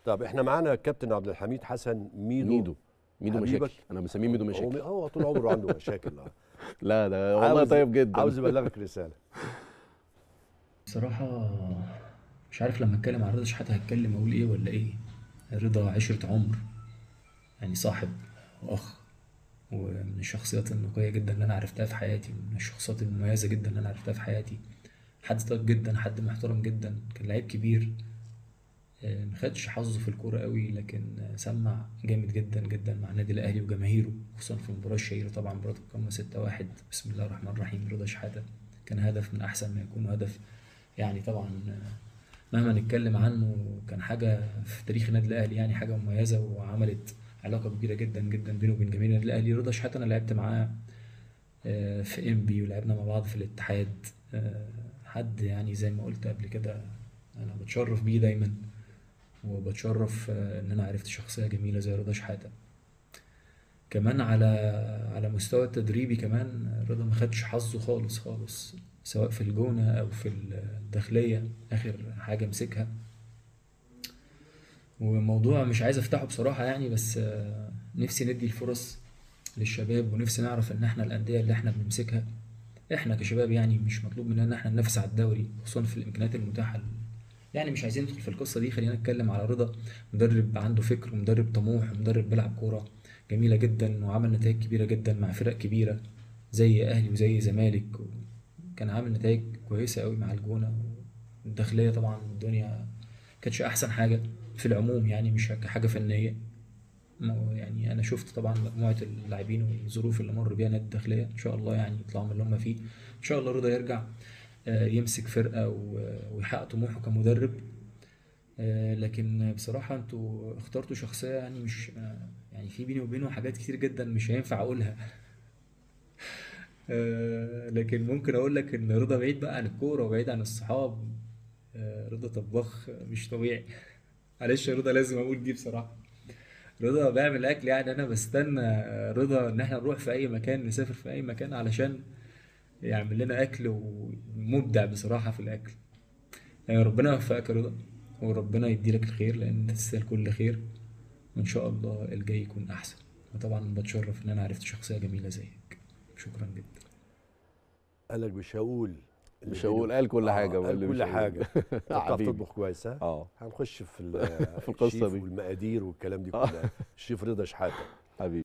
طب احنا معانا الكابتن عبد الحميد حسن ميدو ميدو ميدو حبيبك. مشاكل انا مسميه ميدو هو مشاكل هو طول عمره عنده مشاكل آه. لا ده والله عاوز- طيب جدا عاوز يبلغك رساله بصراحة مش عارف لما اتكلم عن رضا شحاتة هتكلم اقول ايه ولا ايه رضا عشرة عمر يعني صاحب واخ ومن الشخصيات النقية جدا اللي انا عرفتها في حياتي ومن الشخصيات المميزة جدا اللي انا عرفتها في حياتي حد طيب جدا حد محترم جدا كان لعيب كبير آه، ما خدش حظه في الكورة قوي لكن آه، سمع جامد جدا جدا مع النادي الاهلي وجماهيره خصوصا في المباراة الشهيرة طبعا مباراة القمة 6-1 بسم الله الرحمن الرحيم رضا شحاتة كان هدف من احسن ما يكون هدف يعني طبعا آه، مهما نتكلم عنه كان حاجة في تاريخ النادي الأهلي يعني حاجة مميزة وعملت علاقة كبيرة جدا جدا بينه وبين جماهير النادي الأهلي رضا شحاتة أنا لعبت معاه آه، في إنبي ولعبنا مع بعض في الاتحاد آه، حد يعني زي ما قلت قبل كده أنا بتشرف بيه دايما وبتشرف آه، إن أنا عرفت شخصية جميلة زي رضا شحاتة كمان على على مستوى التدريبي كمان رضا ما خدش حظه خالص خالص سواء في الجونة أو في الداخلية آخر حاجة مسكها وموضوع مش عايز أفتحه بصراحة يعني بس آه، نفسي ندي الفرص للشباب ونفسي نعرف إن إحنا الأندية اللي إحنا بنمسكها إحنا كشباب يعني مش مطلوب مننا إن إحنا ننافس على الدوري خصوصا في الإمكانيات المتاحة يعني مش عايزين ندخل في القصة دي خلينا نتكلم على رضا مدرب عنده فكر ومدرب طموح ومدرب بيلعب كورة جميلة جدا وعمل نتائج كبيرة جدا مع فرق كبيرة زي أهلي وزي زمالك كان عامل نتائج كويسة قوي مع الجونة والداخلية طبعا الدنيا كانتش أحسن حاجة في العموم يعني مش كحاجة فنية ما- يعني أنا شفت طبعا مجموعة اللاعبين والظروف اللي مر بيها نادي الداخلية إن شاء الله يعني يطلعوا من اللي هم فيه إن شاء الله رضا يرجع آه، يمسك فرقة و- ويحقق طموحه كمدرب آه، لكن بصراحة انتوا اخترتوا شخصية يعني مش آه، يعني في بيني وبينه حاجات كتير جدا مش هينفع اقولها آه، لكن ممكن اقول لك ان رضا بعيد بقى عن الكورة وبعيد عن الصحاب آه، رضا طباخ مش طبيعي معلش يا رضا لازم اقول دي بصراحة رضا بيعمل اكل يعني انا بستنى رضا ان احنا نروح في اي مكان نسافر في اي مكان علشان يعمل لنا اكل ومبدع بصراحة في الاكل يعني ربنا يوفقك يا رضا وربنا يديلك الخير لان انت تستاهل كل خير وان شاء الله الجاي يكون احسن وطبعا بتشرف ان انا عرفت شخصية جميلة زيك شكرا جدا قال لك مش هقول اللي مش هقول بينه. قال كل حاجة آه، قال واللي كل مش هقول. حاجه انت بتعرف حبيبي. تطبخ كويس ها اه هنخش في ال- في القصة الشيف دي. والمقادير والكلام دي آه. كلها الشيف رضا شحاته حبيبي